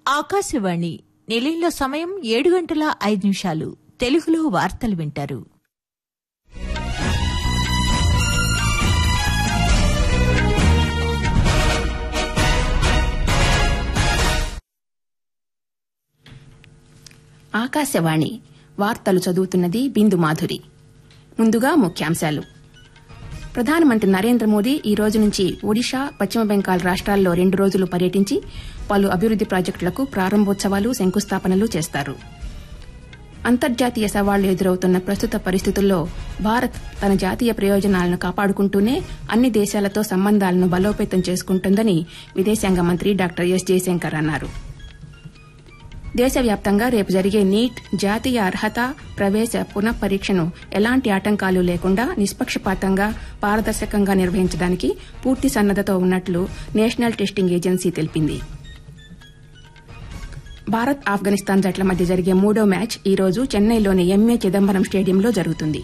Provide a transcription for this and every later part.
ఆకాశవాణి నిలయంలో సమయం ఏడు గంటల ఐదు నిమిషాలు తెలుగులో వార్తలు వింటారు ఆకాశవాణి వార్తలు చదువుతున్నది బిందు మాధురి ముందుగా ముఖ్యాంశాలు ప్రధానమంత్రి నరేంద్ర మోదీ ఈ రోజు నుంచి ఒడిషా పశ్చిమ బెంగాల్ రాష్ట్రాల్లో రెండు రోజులు పర్యటించి పలు అభివృద్ది ప్రాజెక్టులకు ప్రారంభోత్సవాలు శంకుస్థాపనలు చేస్తారు అంతర్జాతీయ సవాళ్లు ఎదురవుతున్న ప్రస్తుత పరిస్థితుల్లో భారత్ తన జాతీయ ప్రయోజనాలను కాపాడుకుంటూనే అన్ని దేశాలతో సంబంధాలను బలోపేతం చేసుకుంటుందని విదేశాంగ మంత్రి డాక్టర్ ఎస్ జయశంకర్ అన్నారు దేశవ్యాప్తంగా రేపు జరిగే నీట్ జాతీయ అర్హత ప్రవేశ పునఃపరీక్షను ఎలాంటి ఆటంకాలు లేకుండా నిష్పక్షపాతంగా పారదర్శకంగా నిర్వహించడానికి పూర్తి సన్నద్దతో ఉన్నట్లు నేషనల్ టెస్టింగ్ ఏజెన్సీ తెలిపింది భారత్ ఆఫ్ఘనిస్తాన్ జట్ల మధ్య జరిగే మూడో మ్యాచ్ ఈ రోజు చెన్నైలోని ఎంఏ చిదంబరం స్టేడియంలో జరుగుతుంది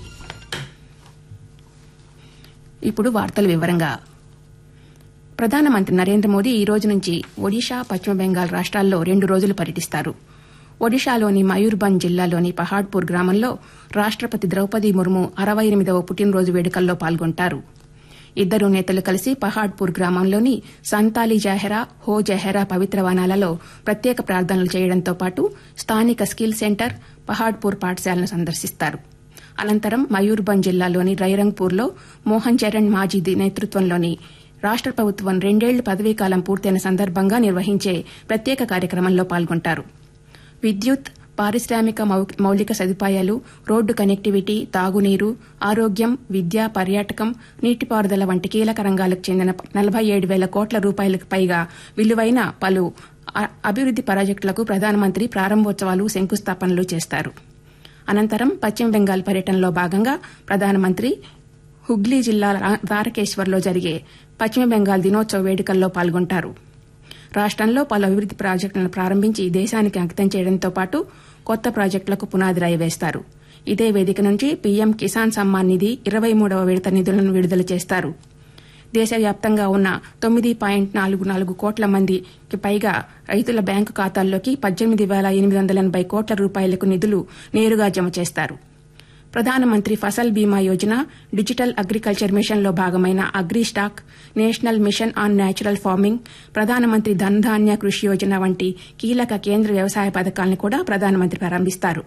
ఇప్పుడు వార్తల వివరంగా ప్రధానమంత్రి నరేంద్ర మోదీ ఈ రోజు నుంచి ఒడిషా పశ్చిమ బెంగాల్ రాష్ట్రాల్లో రెండు రోజులు పర్యటిస్తారు ఒడిషాలోని మయూర్భంజ్ జిల్లాలోని పహాడ్పూర్ గ్రామంలో రాష్టపతి ద్రౌపది ముర్ము అరవై ఎనిమిదవ పుట్టినరోజు వేడుకల్లో పాల్గొంటారు ఇద్దరు నేతలు కలిసి పహాడ్పూర్ గ్రామంలోని సంతాలి జహెరా హో జహెరా పవిత్ర వనాలలో ప్రత్యేక ప్రార్థనలు చేయడంతో పాటు స్థానిక స్కిల్ సెంటర్ పహాడ్పూర్ పాఠశాలను సందర్శిస్తారు అనంతరం మయూర్భంజ్ జిల్లాలోని రైరంగ్పూర్లో మోహన్ చరణ్ మాజీది నేతృత్వంలోని రాష్ట ప్రభుత్వం రెండేళ్ల పదవీకాలం పూర్తయిన సందర్భంగా నిర్వహించే ప్రత్యేక కార్యక్రమంలో పాల్గొంటారు విద్యుత్ పారిశ్రామిక మౌలిక సదుపాయాలు రోడ్డు కనెక్టివిటీ తాగునీరు ఆరోగ్యం విద్య పర్యాటకం నీటిపారుదల వంటి కీలక రంగాలకు చెందిన నలభై ఏడు వేల కోట్ల రూపాయలకు పైగా విలువైన పలు అభివృద్ది ప్రాజెక్టులకు ప్రధానమంత్రి ప్రారంభోత్సవాలు శంకుస్థాపనలు చేస్తారు అనంతరం పశ్చిమ బెంగాల్ పర్యటనలో భాగంగా ప్రధానమంత్రి హుగ్లీ జిల్లా ద్వారకేశ్వర్లో జరిగే పశ్చిమ బెంగాల్ దినోత్సవ వేడుకల్లో పాల్గొంటారు రాష్టంలో పలు అభివృద్ది ప్రాజెక్టులను ప్రారంభించి దేశానికి అంకితం చేయడంతో పాటు కొత్త ప్రాజెక్టులకు పునాది రాయి వేస్తారు ఇదే వేదిక నుంచి పీఎం కిసాన్ సమ్మాన్ నిధి ఇరవై మూడవ విడత నిధులను విడుదల చేస్తారు దేశవ్యాప్తంగా ఉన్న తొమ్మిది పాయింట్ నాలుగు నాలుగు కోట్ల మందికి పైగా రైతుల బ్యాంకు ఖాతాల్లోకి పద్దెనిమిది వేల ఎనిమిది వందల ఎనబై కోట్ల రూపాయలకు నిధులు నేరుగా జమ చేస్తారు ప్రధానమంత్రి ఫసల్ బీమా యోజన డిజిటల్ అగ్రికల్చర్ మిషన్లో భాగమైన agri stack national mission on natural farming ప్రధానమంత్రి ధన్ ధాన్య కృషి యోజన వంటి కీలక కేంద్ర వ్యవసాయ పథకాలను కూడా ప్రధానమంత్రి ప్రారంభిస్తారు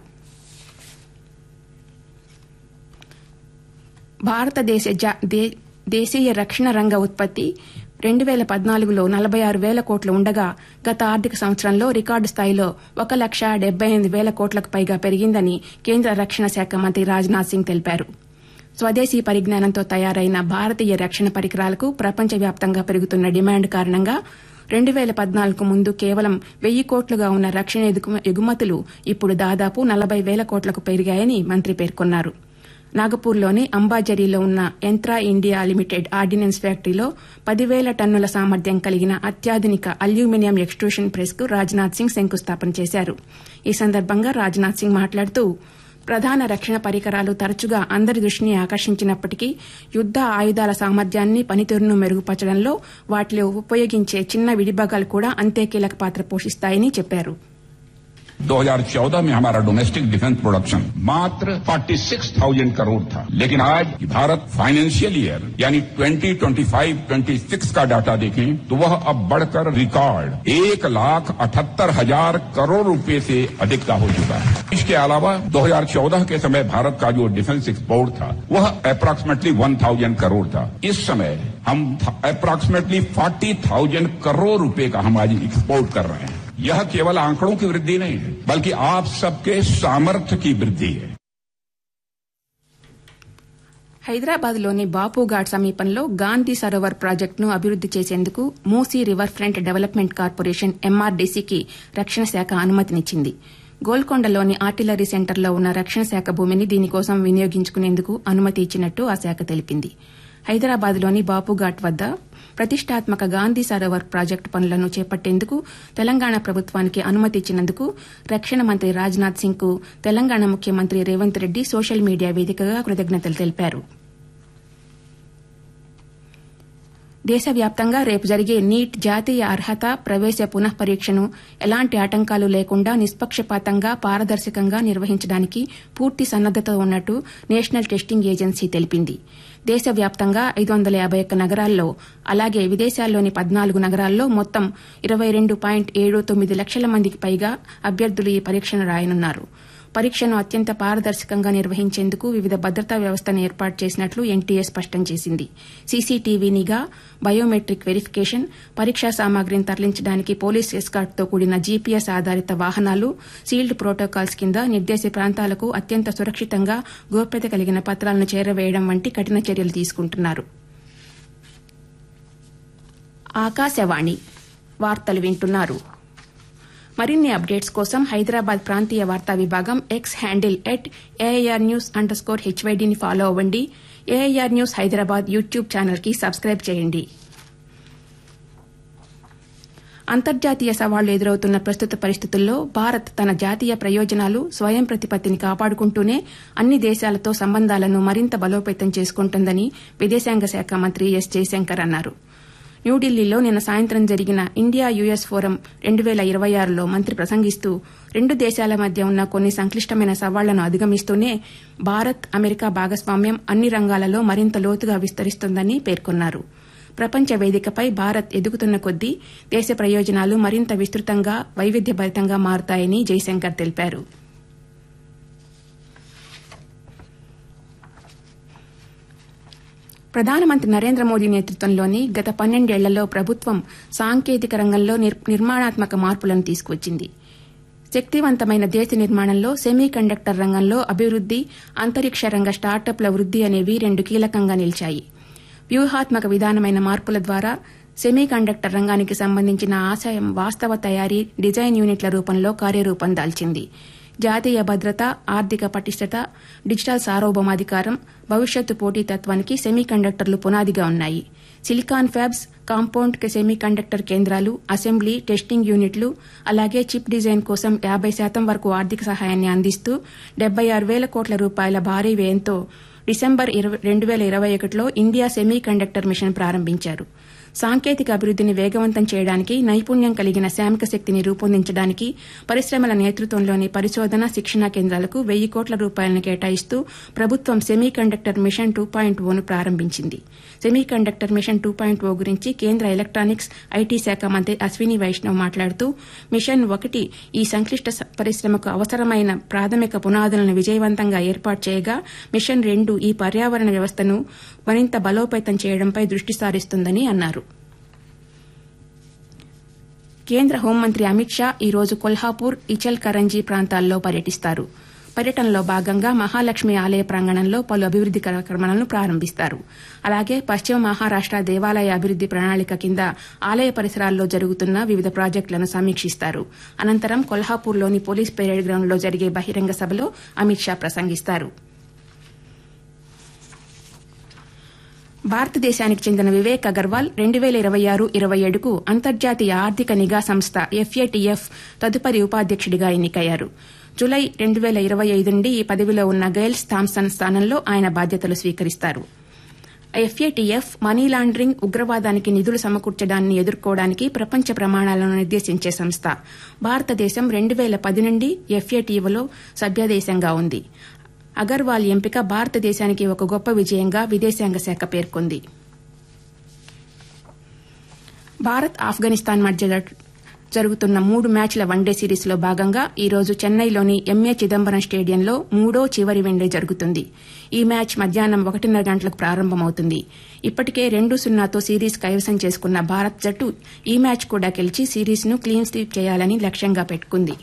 భారతదేశ దేశీయ రక్షణ రంగ ఉత్పత్తి రెండు వేల పద్నాలుగులో నలభై ఆరు వేల కోట్లు ఉండగా గత ఆర్థిక సంవత్సరంలో రికార్డు స్థాయిలో ఒక లక్ష డెబ్బై ఎనిమిది వేల కోట్లకు పైగా పెరిగిందని కేంద్ర రక్షణ శాఖ మంత్రి రాజ్నాథ్ సింగ్ తెలిపారు స్వదేశీ పరిజ్ఞానంతో తయారైన భారతీయ రక్షణ పరికరాలకు ప్రపంచవ్యాప్తంగా పెరుగుతున్న డిమాండ్ కారణంగా రెండు వేల పద్నాలుగు ముందు కేవలం వెయ్యి కోట్లుగా ఉన్న రక్షణ ఎగుమతులు ఇప్పుడు దాదాపు నలభై వేల కోట్లకు పెరిగాయని మంత్రి పేర్కొన్నారు నాగపూర్లోని అంబాజరీలో ఉన్న యంత్రా ఇండియా లిమిటెడ్ ఆర్డినెన్స్ ఫ్యాక్టరీలో పదివేల టన్నుల సామర్థ్యం కలిగిన అత్యాధునిక అల్యూమినియం ఎక్స్ట్రూషన్ ప్రెస్ కు రాజ్నాథ్ సింగ్ శంకుస్థాపన చేశారు ఈ సందర్భంగా రాజ్నాథ్ సింగ్ మాట్లాడుతూ ప్రధాన రక్షణ పరికరాలు తరచుగా అందరి దృష్టిని ఆకర్షించినప్పటికీ యుద్ద ఆయుధాల సామర్థ్యాన్ని పనితీరును మెరుగుపరచడంలో వాటిలో ఉపయోగించే చిన్న విడిభాగాలు కూడా అంతే కీలక పాత్ర పోషిస్తాయని చెప్పారు 2014 में हमारा डोमेस्टिक डिफेंस प्रोडक्शन मात्र 46,000 करोड़ था लेकिन आज भारत फाइनेंशियल ईयर यानी 2025 26 का डाटा देखें तो वह अब बढ़कर रिकॉर्ड एक लाख अठहत्तर हजार करोड़ रुपए से अधिक का हो चुका है इसके अलावा 2014 के समय भारत का जो डिफेंस एक्सपोर्ट था वह अप्रॉक्सीमेटली 1,000 करोड़ था इस समय हम अप्रॉक्सीमेटली 40,000 करोड़ रुपए का हम आज एक्सपोर्ट कर रहे हैं यह केवल आंकड़ों की वृद्धि नहीं है बल्कि आप सबके सामर्थ्य की वृद्धि है హైదరాబాద్లోని బాపుఘాట్ సమీపంలో గాంధీ సరోవర్ ప్రాజెక్టును అభివృద్ది చేసేందుకు Musi river front development corporation ఎంఆర్డీసీకి రక్షణ శాఖ అనుమతినిచ్చింది గోల్కొండలోని ఆర్టిలరీ సెంటర్లో ఉన్న రక్షణ శాఖ భూమిని దీనికోసం వినియోగించుకునేందుకు అనుమతి ఇచ్చినట్టు ఆ శాఖ తెలిపింది హైదరాబాద్లోని బాపుఘాట్ వద్ద ప్రతిష్టాత్మక గాంధీ సరోవర్ ప్రాజెక్టు పనులను చేపట్టేందుకు తెలంగాణ ప్రభుత్వానికి అనుమతి ఇచ్చినందుకు రక్షణ మంత్రి రాజ్నాథ్ సింగ్ కు తెలంగాణ ముఖ్యమంత్రి రేవంత్ రెడ్డి సోషల్ మీడియా వేదికగా కృతజ్ఞతలు తెలిపారు దేశవ్యాప్తంగా రేపు జరిగే నీట్ జాతీయ అర్హత ప్రవేశ పునః పరీక్షను ఎలాంటి ఆటంకాలు లేకుండా నిష్పక్షపాతంగా పారదర్శకంగా నిర్వహించడానికి పూర్తి సన్నద్దత ఉన్నట్టు నేషనల్ టెస్టింగ్ ఏజెన్సీ తెలిపింది దేశవ్యాప్తంగా ఐదు వందల యాబై ఒక్క నగరాల్లో అలాగే విదేశాల్లోని పద్నాలుగు నగరాల్లో మొత్తం ఇరవై రెండు పాయింట్ ఏడు తొమ్మిది లక్షల మందికి పైగా అభ్యర్థులు ఈ పరీక్షను రాయనున్నారు పరీక్షను అత్యంత పారదర్శకంగా నిర్వహించేందుకు వివిధ భద్రతా వ్యవస్థను ఏర్పాటు చేసినట్లు ఎన్టీఏ స్పష్టం చేసింది సీసీటీవీ నిఘా బయోమెట్రిక్ వెరిఫికేషన్ పరీక్షా సామాగ్రిని తరలించడానికి పోలీస్ ఎస్కార్ట్తో కూడిన జీపీఎస్ ఆధారిత వాహనాలు సీల్డ్ ప్రోటోకాల్స్ కింద నిర్దేశ ప్రాంతాలకు అత్యంత సురక్షితంగా గోప్యత కలిగిన పత్రాలను చేరవేయడం వంటి కఠిన చర్యలు తీసుకుంటున్నారు ఆకాశవాణి వార్తలు వింటున్నారు మరిన్ని అప్డేట్స్ కోసం హైదరాబాద్ ప్రాంతీయ వార్తా విభాగం X handle at AIR news underscore హెచ్వైడీని ఫాలో అవ్వండి ఏఐఆర్ న్యూస్ హైదరాబాద్ యూట్యూబ్ ఛానల్కి సబ్స్క్రైబ్ చేయండి అంతర్జాతీయ సవాళ్లు ఎదురవుతున్న ప్రస్తుత పరిస్థితుల్లో భారత్ తన జాతీయ ప్రయోజనాలు స్వయం ప్రతిపత్తిని కాపాడుకుంటూనే అన్ని దేశాలతో సంబంధాలను మరింత బలోపేతం చేసుకుంటుందని విదేశాంగ శాఖ మంత్రి ఎస్ జయశంకర్ అన్నారు న్యూఢిల్లీలో నిన్న సాయంత్రం జరిగిన ఇండియా యుఎస్ ఫోరం రెండు వేల ఇరవై ఆరులో మంత్రి ప్రసంగిస్తూ రెండు దేశాల మధ్య ఉన్న కొన్ని సంక్లిష్టమైన సవాళ్లను అధిగమిస్తూనే భారత్ అమెరికా భాగస్వామ్యం అన్ని రంగాలలో మరింత లోతుగా విస్తరిస్తుందని పేర్కొన్నారు ప్రపంచ వేదికపై భారత్ ఎదుగుతున్న కొద్దీ దేశ ప్రయోజనాలు మరింత విస్తృతంగా వైవిధ్యభరితంగా మారుతాయని జైశంకర్ తెలిపారు ప్రధానమంత్రి నరేంద్ర మోదీ నేతృత్వంలోని గత పన్నెండేళ్లలో ప్రభుత్వం సాంకేతిక రంగంలో నిర్మాణాత్మక మార్పులను తీసుకువచ్చింది శక్తివంతమైన దేశ నిర్మాణంలో సెమీ కండక్టర్ రంగంలో అభివృద్ది అంతరిక్ష రంగ స్టార్టప్ల వృద్ది అనేవి రెండు కీలకంగా నిలిచాయి వ్యూహాత్మక విధానమైన మార్పుల ద్వారా సెమీ కండక్టర్ రంగానికి సంబంధించిన ఆశయం వాస్తవ తయారీ డిజైన్ యూనిట్ల రూపంలో కార్యరూపం దాల్చింది జాతీయ భద్రత ఆర్థిక పటిష్టత డిజిటల్ సార్వభౌమాధికారం భవిష్యత్తు పోటీతత్వానికి సెమీ కండక్టర్లు పునాదిగా ఉన్నాయి silicon fabs compound semiconductor కేంద్రాలు అసెంబ్లీ టెస్టింగ్ యూనిట్లు అలాగే చిప్ డిజైన్ కోసం యాబై శాతం వరకు ఆర్థిక సహాయాన్ని అందిస్తూ డెబ్బై ఆరు వేల కోట్ల రూపాయల భారీ వ్యయంతో డిసెంబర్ రెండు వేల ఇరవై ఒకటిలో ఇండియా సెమీ కండక్టర్ మిషన్ ప్రారంభించారు సాంకేతిక అభివృద్దిని వేగవంతం చేయడానికి నైపుణ్యం కలిగిన శ్రామిక శక్తిని రూపొందించడానికి పరిశ్రమల నేతృత్వంలోని పరిశోధన శిక్షణా కేంద్రాలకు వెయ్యి కోట్ల రూపాయలను కేటాయిస్తూ ప్రభుత్వం semiconductor mission two point ఓను ప్రారంభించింది semiconductor mission two point O గురించి కేంద్ర ఎలక్ట్రానిక్స్ ఐటీ శాఖ మంత్రి అశ్విని వైష్ణవ్ మాట్లాడుతూ మిషన్ ఒకటి ఈ సంక్లిష్ట పరిశ్రమకు అవసరమైన ప్రాథమిక పునాదులను విజయవంతంగా ఏర్పాటు చేయగా మిషన్ రెండు ఈ పర్యావరణ వ్యవస్థను మరింత బలోపేతం చేయడంపై దృష్టి సారిస్తుందని అన్నారు కేంద్ర హోంమంత్రి అమిత్ షా ఈ రోజు కొల్హాపూర్ ఇచల్ కరంజీ ప్రాంతాల్లో పర్యటిస్తారు పర్యటనలో భాగంగా మహాలక్ష్మి ఆలయ ప్రాంగణంలో పలు అభివృద్ది కార్యక్రమాలను ప్రారంభిస్తారు అలాగే పశ్చిమ మహారాష్ట దేవాలయ అభివృద్ది ప్రణాళిక కింద ఆలయ పరిసరాల్లో జరుగుతున్న వివిధ ప్రాజెక్టులను సమీక్షిస్తారు అనంతరం కొల్హాపూర్లోని పోలీస్ పెరేడ్ గ్రౌండ్లో జరిగే బహిరంగ సభలో అమిత్ షా ప్రసంగిస్తారు భారతదేశానికి చెందిన వివేక్ అగర్వాల్ రెండు వేల ఇరవై ఆరు ఇరవై ఏడుకు అంతర్జాతీయ ఆర్థిక నిఘా సంస్థ ఎఫ్ఏటీఎఫ్ తదుపరి ఉపాధ్యక్షుడిగా ఎన్నికయ్యారు జులై రెండు వేల ఇరవై ఐదు నుండి ఈ పదవిలో ఉన్న గైల్స్ థామ్సన్ స్థానంలో ఆయన బాధ్యతలు స్వీకరిస్తారు ఎఫ్ఏటీఎఫ్ మనీ లాండరింగ్ ఉగ్రవాదానికి నిధులు సమకూర్చడాన్ని ఎదుర్కోవడానికి ప్రపంచ ప్రమాణాలను నిర్దేశించే సంస్థ భారతదేశం రెండు వేల పది నుండి ఎఫ్ఏటీఎఫ్లో సభ్యదేశంగా ఉంది అగర్వాల్ ఎంపిక భారతదేశానికి ఒక గొప్ప విజయంగా విదేశాంగ శాఖ పేర్కొంది భారత్ ఆఫ్ఘనిస్తాన్ మధ్య జరుగుతున్న మూడు మ్యాచ్ల వన్డే సిరీస్లో భాగంగా ఈ రోజు చెన్నైలోని ఎంఏ చిదంబరం స్టేడియంలో మూడో చివరి వన్డే జరుగుతుంది ఈ మ్యాచ్ మధ్యాహ్నం ఒకటిన్నర గంటలకు ప్రారంభమవుతుంది ఇప్పటికే రెండు సున్నాతో సిరీస్ కైవసం చేసుకున్న భారత్ జట్టు ఈ మ్యాచ్ కూడా గెలిచి సిరీస్ను క్లీన్ స్వీప్ చేయాలని లక్ష్యంగా పెట్టుకుంది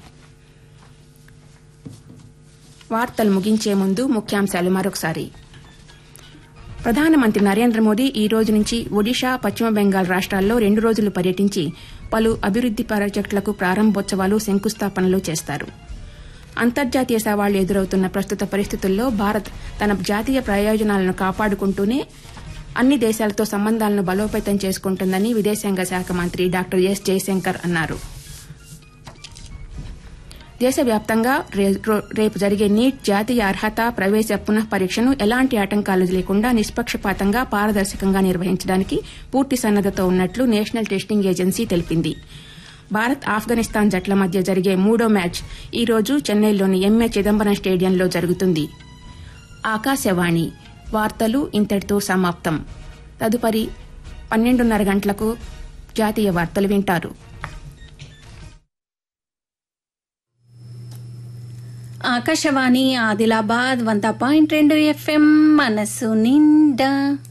వార్తలు ముగించే ముందు ముఖ్యాంశాలు మరొకసారి ప్రధానమంత్రి నరేంద్ర మోదీ ఈ రోజు నుంచి ఒడిషా పశ్చిమ బెంగాల్ రాష్ట్రాల్లో రెండు రోజులు పర్యటించి పలు అభివృద్ది ప్రాజెక్టులకు ప్రారంభోత్సవాలు శంకుస్థాపనలు చేస్తారు అంతర్జాతీయ సవాళ్లు ఎదురవుతున్న ప్రస్తుత పరిస్థితుల్లో భారత్ తన జాతీయ ప్రయోజనాలను కాపాడుకుంటూనే అన్ని దేశాలతో సంబంధాలను బలోపేతం చేసుకుంటుందని విదేశాంగ శాఖ మంత్రి డాక్టర్ ఎస్ జయశంకర్ అన్నారు దేశవ్యాప్తంగా రే- రో- రేపు జరిగే నీట్ జాతీయ అర్హత ప్రవేశ పునః పరీక్షను ఎలాంటి ఆటంకాలు లేకుండా నిష్పక్షపాతంగా పారదర్శకంగా నిర్వహించడానికి పూర్తి సన్నద్దతో ఉన్నట్లు నేషనల్ టెస్టింగ్ ఏజెన్సీ తెలిపింది భారత్ ఆఫ్ఘనిస్తాన్ జట్ల మధ్య జరిగే మూడో మ్యాచ్ ఈ రోజు చెన్నైలోని ఎంఏ చిదంబరం స్టేడియంలో జరుగుతుంది ఆకాశవాణి వార్తలు ఇంతటితో సమాప్తం తదుపరి పన్నెండున్నర గంటలకు జాతీయ వార్తలు వింటారు ఆకాశవాణి ఆదిలాబాద్ వంద పాయింట్ రెండు ఎఫ్ఎం మనసు నిండా